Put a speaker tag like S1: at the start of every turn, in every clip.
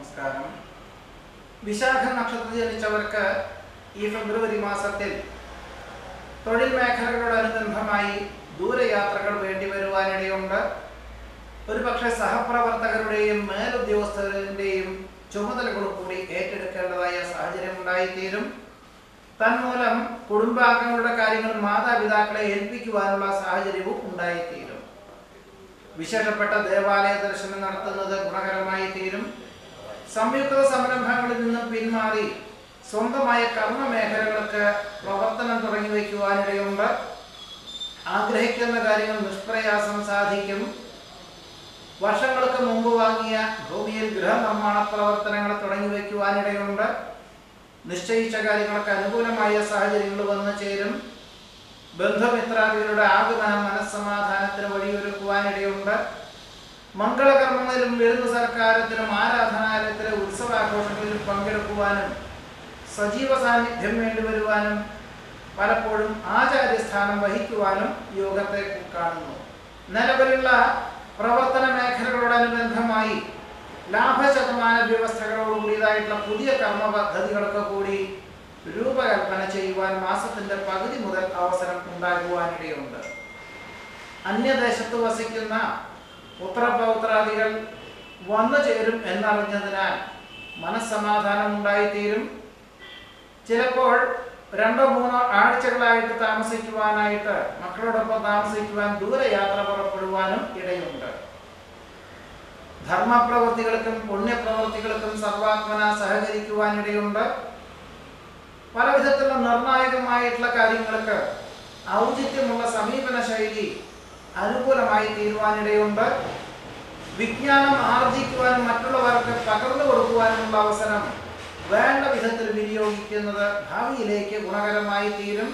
S1: നമസ്കാരം വിശാഖ നക്ഷത്രത്തിൽ ജനിച്ചവർക്ക് ഈ ഫെബ്രുവരി മാസത്തിൽ തൊഴിൽ മേഖലകളോടനുബന്ധമായി ദൂരയാത്രകൾ വേണ്ടി വരുവാനിടയുണ്ട് ഒരുപക്ഷെ സഹപ്രവർത്തകരുടെയും മേലുദ്യോഗസ്ഥരുടെയും ചുമതലകൾ കൂടി ഏറ്റെടുക്കേണ്ടതായ സാഹചര്യം ഉണ്ടായിത്തീരും തന്മൂലം കുടുംബാംഗങ്ങളുടെ കാര്യങ്ങൾ മാതാപിതാക്കളെ ഏൽപ്പിക്കുവാനുള്ള സാഹചര്യവും ഉണ്ടായിത്തീരും വിശേഷപ്പെട്ട ദേവാലയ ദർശനം നടത്തുന്നത് ഗുണകരമായി തീരും സംയുക്ത സംരംഭങ്ങളിൽ നിന്നും പിന്മാറി സ്വന്തമായ കർമ്മ മേഖലകൾക്ക് പ്രവർത്തനം തുടങ്ങി വയ്ക്കുവാനിടയുണ്ട് ആഗ്രഹിക്കുന്ന കാര്യങ്ങൾ നിഷ്പ്രയാസം സാധിക്കും വർഷങ്ങൾക്ക് മുമ്പ് വാങ്ങിയ ഭൂമിയിൽ ഗൃഹനിർമ്മാണ പ്രവർത്തനങ്ങൾ തുടങ്ങി വയ്ക്കുവാനിടയുണ്ട് നിശ്ചയിച്ച കാര്യങ്ങൾക്ക് അനുകൂലമായ സാഹചര്യങ്ങൾ വന്നു ചേരും ബന്ധുമിത്രാദികളുടെ ആഗമനം മനസ്സമാധാനത്തിന് വഴിയൊരുക്കുവാനിടയുണ്ട് മംഗളകർമ്മങ്ങളിലും വിരുന്നു സൽക്കാരത്തിലും ആരാധനാലയത്തിലെ ഉത്സവാഘോഷങ്ങളിലും പങ്കെടുക്കുവാനും സജീവ സാന്നിധ്യം വേണ്ടിവരുവാനും പലപ്പോഴും ആചാര്യസ്ഥാനം വഹിക്കുവാനും യോഗത്തെ കാണുന്നു നിലവിലുള്ള പ്രവർത്തന മേഖലകളോടനുബന്ധമായി ലാഭശതമാന വ്യവസ്ഥകളോടുകൂടിയതായിട്ടുള്ള പുതിയ കർമ്മ പദ്ധതികൾക്ക് കൂടി രൂപകൽപ്പന ചെയ്യുവാൻ മാസത്തിന്റെ പകുതി മുതൽ അവസരം ഉണ്ടാകുവാനിടയുണ്ട് അന്യദേശത്ത് വസിക്കുന്ന പുത്രപൗത്രാദികൾ വന്നു ചേരും എന്നറിഞ്ഞതിനാൽ മനസ്സമാധാനം ഉണ്ടായിത്തീരും ചിലപ്പോൾ രണ്ടോ മൂന്നോ ആഴ്ചകളായിട്ട് താമസിക്കുവാനായിട്ട് മക്കളോടൊപ്പം താമസിക്കുവാൻ ദൂരയാത്ര പുറപ്പെടുവാനും ഇടയുണ്ട് ധർമ്മപ്രവൃത്തികൾക്കും പുണ്യപ്രവൃത്തികൾക്കും സർവാത്മന സഹകരിക്കുവാനിടയുണ്ട് പല വിധത്തിലുള്ള നിർണായകമായിട്ടുള്ള കാര്യങ്ങൾക്ക് ഔചിത്യമുള്ള സമീപന ശൈലി അനുകൂലമായി തീരുവാനിടയുണ്ട് വിജ്ഞാനം ആർജിക്കുവാനും മറ്റുള്ളവർക്ക് പകർന്നു കൊടുക്കുവാനുമുള്ള അവസരം വേണ്ട വിധത്തിൽ വിനിയോഗിക്കുന്നത് ഭാവിയിലേക്ക് ഗുണകരമായി തീരും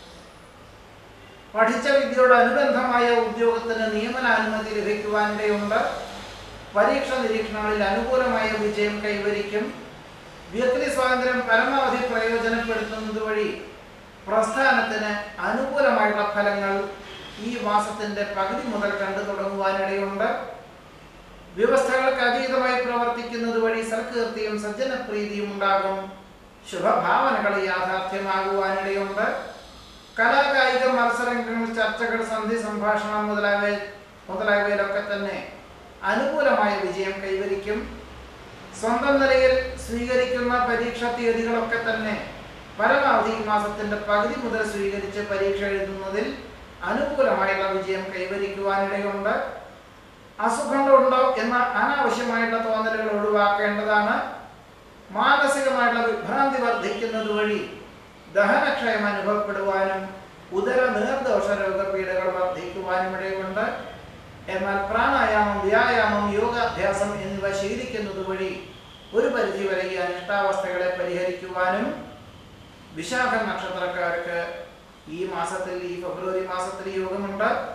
S1: പഠിച്ച വിദ്യയോട് അനുബന്ധമായ ഉദ്യോഗത്തിന് നിയമനാനുമതി ലഭിക്കുവാനിടയുണ്ട് പരീക്ഷ നിരീക്ഷണങ്ങളിൽ അനുകൂലമായ വിജയം കൈവരിക്കും വ്യക്തി സ്വാതന്ത്ര്യം പരമാവധി പ്രയോജനപ്പെടുത്തുന്നത് വഴി പ്രസ്ഥാനത്തിന് അനുകൂലമായുള്ള ഫലങ്ങൾ ഈ മാസത്തിന്റെ പകുതി മുതൽ കണ്ടു തുടങ്ങുവാനിടയുണ്ട് വ്യവസ്ഥകൾക്ക് അതീതമായി പ്രവർത്തിക്കുന്നത് വഴി സൽകീർത്തിയും സജ്ജനപ്രീതിയും ഉണ്ടാകും ശുഭഭാവനകൾ യാഥാർത്ഥ്യമാകുവാനിടയുണ്ട് കലാകായിക മത്സരങ്ങൾ ചർച്ചകൾ സന്ധി സംഭാഷണം മുതലായവ മുതലായവയിലൊക്കെ തന്നെ അനുകൂലമായ വിജയം കൈവരിക്കും സ്വന്തം നിലയിൽ സ്വീകരിക്കുന്ന പരീക്ഷാ തീയതികളൊക്കെ തന്നെ പരമാവധി ഈ മാസത്തിന്റെ പകുതി മുതൽ സ്വീകരിച്ച് പരീക്ഷ എഴുതുന്നതിൽ അനുകൂലമായുള്ള വിജയം കൈവരിക്കുവാനിടയുണ്ട് അസുഖങ്ങളുണ്ടോ എന്ന അനാവശ്യമായിട്ടുള്ള തോന്നലുകൾ ഒഴിവാക്കേണ്ടതാണ് മാനസികമായിട്ടുള്ള വിഭ്രാന്തി വർദ്ധിക്കുന്നത് വഴി ദഹനക്ഷയം അനുഭവപ്പെടുവാനും ഉദര നീർദോഷ രോഗപീഠകൾ വർദ്ധിക്കുവാനും ഇടയുണ്ട് എന്നാൽ പ്രാണായാമം വ്യായാമം യോഗാഭ്യാസം എന്നിവ ശീലിക്കുന്നത് വഴി ഒരു പരിധിവരെ ഈ അനിഷ്ടാവസ്ഥകളെ പരിഹരിക്കുവാനും വിശാഖ നക്ഷത്രക്കാർക്ക് ഈ മാസത്തിൽ ഈ ഫെബ്രുവരി മാസത്തിൽ യോഗമുണ്ട്